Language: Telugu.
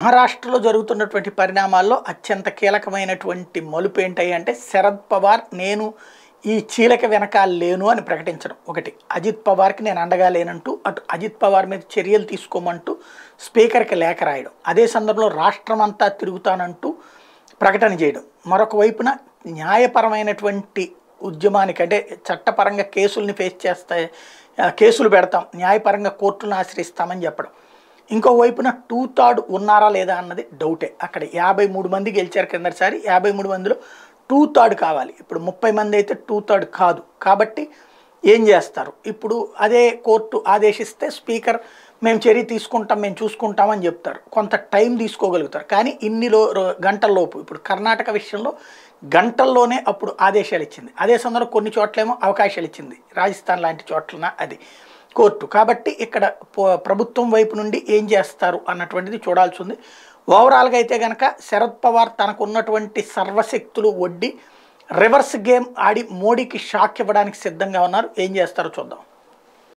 మహారాష్ట్రలో జరుగుతున్నటువంటి పరిణామాల్లో అత్యంత కీలకమైనటువంటి మలుపు ఏంటి అంటే శరద్ పవార్ నేను ఈ చీలక వెనకాల లేను అని ప్రకటించడం ఒకటి అజిత్ పవార్కి నేను అండగా లేనంటూ అటు అజిత్ పవార్ మీద చర్యలు తీసుకోమంటూ స్పీకర్కి లేఖ రాయడం అదే సందర్భంలో రాష్ట్రం అంతా తిరుగుతానంటూ ప్రకటన చేయడం మరొక వైపున న్యాయపరమైనటువంటి ఉద్యమానికి అంటే చట్టపరంగా కేసుల్ని ఫేస్ చేస్తే ఆ, కేసులు పెడతాం న్యాయపరంగా కోర్టులను ఆశ్రయిస్తామని చెప్పడం ఇంకో వైపున టూ థర్డ్ ఉన్నారా లేదా అన్నది డౌటే అక్కడ యాభై మూడు మంది గెలిచారు కిందసారి యాభై మూడు మందిలో టూ థర్డ్ కావాలి ఇప్పుడు ముప్పై మంది అయితే టూ థర్డ్ కాదు కాబట్టి ఏం చేస్తారు ఇప్పుడు అదే కోర్టు ఆదేశిస్తే స్పీకర్ మేము చర్య తీసుకుంటాం మేము చూసుకుంటామని చెప్తారు కొంత టైం తీసుకోగలుగుతారు కానీ ఇన్ని లో రో- గంటల్లోపు ఇప్పుడు కర్ణాటక విషయంలో గంటల్లోనే అప్పుడు ఆదేశాలు ఇచ్చింది అదే సందర్భంలో కొన్ని చోట్లేమో అవకాశాలు ఇచ్చింది రాజస్థాన్ లాంటి చోట్లన అది కోర్టు కాబట్టి ఇక్కడ పో- ప్రభుత్వం వైపు నుండి ఏం చేస్తారు అన్నటువంటిది చూడాల్సి ఉంది ఓవరాల్గా అయితే కనుక శరద్ పవార్ తనకు ఉన్నటువంటి సర్వశక్తులు ఒడ్డి రివర్స్ గేమ్ ఆడి మోడీకి షాక్ ఇవ్వడానికి సిద్ధంగా ఉన్నారు ఏం చేస్తారో చూద్దాం